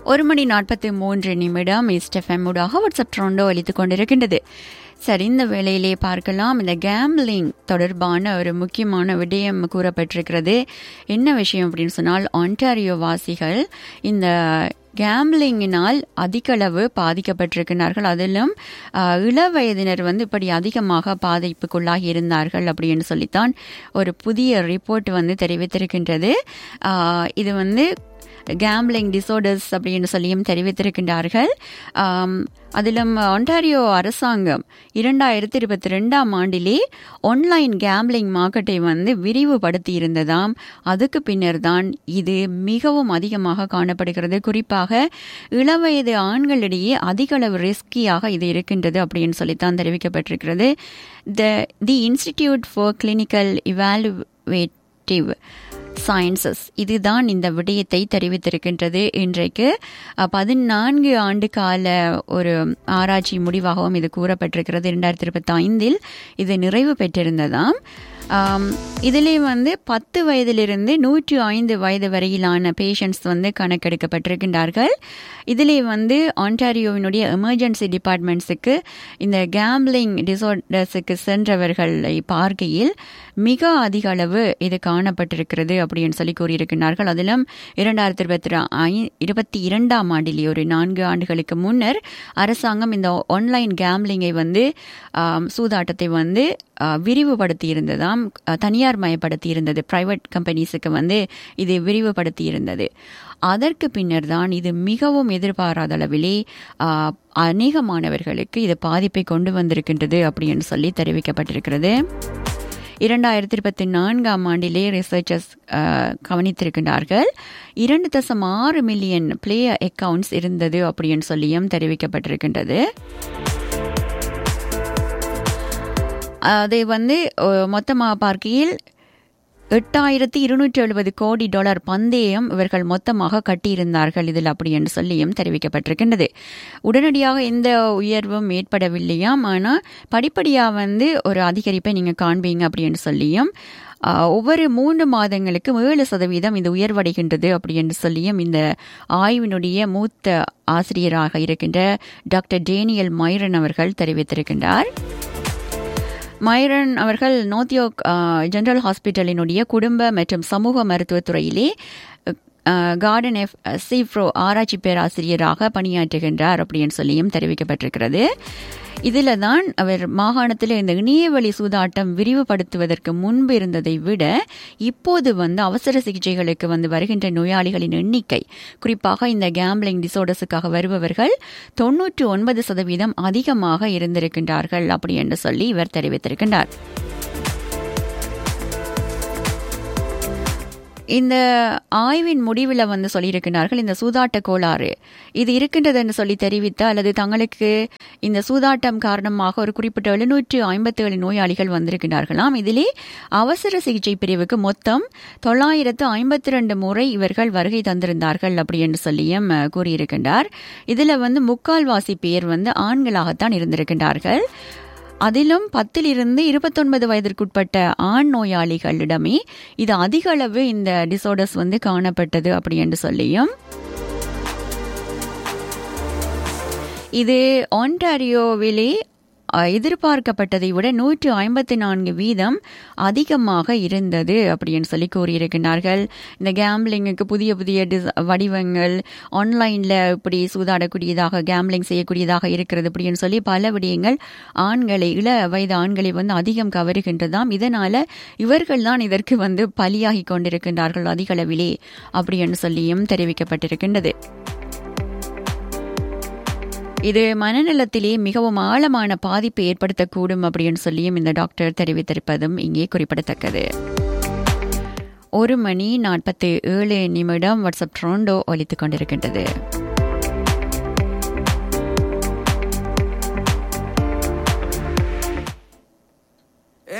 ஒரு மணி நாற்பத்தி மூன்று நிமிடம் இஸ்டெஃப்எம் ஊடாக வாட்ஸ்அப் ட்ரோண்டோ அளித்துக் கொண்டிருக்கின்றது சரி இந்த வேளையிலே பார்க்கலாம் இந்த கேம்லிங் தொடர்பான ஒரு முக்கியமான விடயம் கூறப்பட்டிருக்கிறது என்ன விஷயம் அப்படின்னு சொன்னால் ஆன்டாரியோ வாசிகள் இந்த கேம்லிங்கினால் அதிக அளவு பாதிக்கப்பட்டிருக்கிறார்கள் அதிலும் இள வயதினர் வந்து இப்படி அதிகமாக பாதிப்புக்குள்ளாகி இருந்தார்கள் அப்படின்னு சொல்லித்தான் ஒரு புதிய ரிப்போர்ட் வந்து தெரிவித்திருக்கின்றது இது வந்து கேம்லிங் டிசோர்டர்ஸ் அப்படின்னு சொல்லியும் தெரிவித்திருக்கின்றார்கள் அதிலும் ஒன்டாரியோ அரசாங்கம் இரண்டாயிரத்தி இருபத்தி ரெண்டாம் ஆண்டிலே ஆன்லைன் கேம்லிங் மார்க்கெட்டை வந்து விரிவுபடுத்தி இருந்ததாம் அதுக்கு பின்னர் தான் இது மிகவும் அதிகமாக காணப்படுகிறது குறிப்பாக இளவயது ஆண்களிடையே அதிக அளவு ரிஸ்கியாக இது இருக்கின்றது அப்படின்னு சொல்லித்தான் தெரிவிக்கப்பட்டிருக்கிறது the the institute for clinical evaluative sciences இதுதான் இந்த விடயத்தை தெரிவித்திருக்கின்றது இன்றைக்கு பதினான்கு ஆண்டு கால ஒரு ஆராய்ச்சி முடிவாகவும் இது கூறப்பட்டிருக்கிறது இரண்டாயிரத்தி இருபத்தி ஐந்தில் இது நிறைவு பெற்றிருந்ததாம் இதிலே வந்து பத்து வயதிலிருந்து நூற்றி ஐந்து வயது வரையிலான பேஷண்ட்ஸ் வந்து கணக்கெடுக்கப்பட்டிருக்கின்றார்கள் இதிலே வந்து ஆன்டாரியோவினுடைய எமர்ஜென்சி டிபார்ட்மெண்ட்ஸுக்கு இந்த கேம்லிங் டிசார்டர்ஸுக்கு சென்றவர்களை பார்க்கையில் மிக அதிக அளவு இது காணப்பட்டிருக்கிறது அப்படின்னு சொல்லி கூறியிருக்கிறார்கள் அதிலும் இரண்டாயிரத்தி இருபத்தி இருபத்தி இரண்டாம் ஆண்டிலே ஒரு நான்கு ஆண்டுகளுக்கு முன்னர் அரசாங்கம் இந்த ஆன்லைன் கேம்லிங்கை வந்து சூதாட்டத்தை வந்து விரிவுபடுத்தி இருந்ததாம் தனியார் மயப்படுத்தி இருந்தது பிரைவேட் கம்பெனிஸுக்கு வந்து இது விரிவுபடுத்தி இருந்தது அதற்கு பின்னர் தான் இது மிகவும் எதிர்பாராத அளவிலே அநேக மாணவர்களுக்கு இது பாதிப்பை கொண்டு வந்திருக்கின்றது அப்படின்னு சொல்லி தெரிவிக்கப்பட்டிருக்கிறது இரண்டாயிரத்தி இருபத்தி நான்காம் ஆண்டிலே ரிசர்ச்சர்ஸ் கவனித்திருக்கின்றார்கள் இரண்டு தசம் ஆறு மில்லியன் பிளேயர் அக்கவுண்ட்ஸ் இருந்தது அப்படின்னு சொல்லியும் தெரிவிக்கப்பட்டிருக்கின்றது அதை வந்து மொத்தமாக பார்க்கையில் எட்டாயிரத்தி இருநூற்றி எழுபது கோடி டாலர் பந்தயம் இவர்கள் மொத்தமாக கட்டியிருந்தார்கள் இதில் அப்படி என்று சொல்லியும் தெரிவிக்கப்பட்டிருக்கின்றது உடனடியாக எந்த உயர்வும் ஏற்படவில்லையாம் ஆனால் படிப்படியாக வந்து ஒரு அதிகரிப்பை நீங்கள் காண்பீங்க அப்படின்னு சொல்லியும் ஒவ்வொரு மூன்று மாதங்களுக்கு ஏழு சதவீதம் இது உயர்வடைகின்றது அப்படி என்று சொல்லியும் இந்த ஆய்வினுடைய மூத்த ஆசிரியராக இருக்கின்ற டாக்டர் டேனியல் மைரன் அவர்கள் தெரிவித்திருக்கின்றார் மைரன் அவர்கள் நோத்தியோக் ஜெனரல் ஹாஸ்பிட்டலினுடைய குடும்ப மற்றும் சமூக மருத்துவத்துறையிலே கார்டன் எஃப் சீஃப்ரோ ஆராய்ச்சி பேராசிரியராக பணியாற்றுகின்றார் அப்படின்னு சொல்லியும் தெரிவிக்கப்பட்டிருக்கிறது இதில் தான் அவர் மாகாணத்தில் இந்த இணையவழி சூதாட்டம் விரிவுபடுத்துவதற்கு முன்பு இருந்ததை விட இப்போது வந்து அவசர சிகிச்சைகளுக்கு வந்து வருகின்ற நோயாளிகளின் எண்ணிக்கை குறிப்பாக இந்த கேம்பிளிங் டிசோர்டர்ஸுக்காக வருபவர்கள் தொன்னூற்று ஒன்பது சதவீதம் அதிகமாக இருந்திருக்கின்றார்கள் அப்படி என்று சொல்லி இவர் தெரிவித்திருக்கின்றார் இந்த ஆய்வின் முடிவில் வந்து சொல்லியிருக்கிறார்கள் இந்த சூதாட்ட கோளாறு இது இருக்கின்றது என்று சொல்லி தெரிவித்த அல்லது தங்களுக்கு இந்த சூதாட்டம் காரணமாக ஒரு குறிப்பிட்ட எழுநூற்று ஐம்பத்தி ஏழு நோயாளிகள் வந்திருக்கிறார்களாம் இதிலே அவசர சிகிச்சை பிரிவுக்கு மொத்தம் தொள்ளாயிரத்து ஐம்பத்தி ரெண்டு முறை இவர்கள் வருகை தந்திருந்தார்கள் அப்படி என்று சொல்லியும் கூறியிருக்கின்றார் இதில் வந்து முக்கால்வாசி பேர் வந்து ஆண்களாகத்தான் இருந்திருக்கின்றார்கள் அதிலும் பத்திலிருந்து இருபத்தொன்பது வயதிற்குட்பட்ட ஆண் நோயாளிகளிடமே இது அதிக அளவு இந்த டிசோர்டர்ஸ் வந்து காணப்பட்டது அப்படி என்று சொல்லியும் இது ஒன்டாரியோவிலே எதிர்பார்க்கப்பட்டதை விட நூற்று ஐம்பத்தி நான்கு வீதம் அதிகமாக இருந்தது அப்படின்னு சொல்லி கூறியிருக்கிறார்கள் இந்த கேம்பிளிங்குக்கு புதிய புதிய டிஸ் வடிவங்கள் ஆன்லைனில் இப்படி சூதாடக்கூடியதாக கேம்பிளிங் செய்யக்கூடியதாக இருக்கிறது அப்படின்னு சொல்லி பல விடயங்கள் ஆண்களை இள வயது ஆண்களை வந்து அதிகம் கவருகின்றதாம் இதனால இவர்கள் தான் இதற்கு வந்து பலியாகி கொண்டிருக்கின்றார்கள் அதிக அளவிலே அப்படின்னு சொல்லியும் தெரிவிக்கப்பட்டிருக்கின்றது இது மனநலத்திலே மிகவும் ஆழமான பாதிப்பை ஏற்படுத்தக்கூடும் அப்படின்னு சொல்லியும் இந்த டாக்டர் தெரிவித்திருப்பதும் இங்கே குறிப்பிடத்தக்கது ஒரு மணி நாற்பத்தி ஏழு நிமிடம் வாட்ஸ்அப் ட்ரோண்டோ ஒலித்துக் கொண்டிருக்கின்றது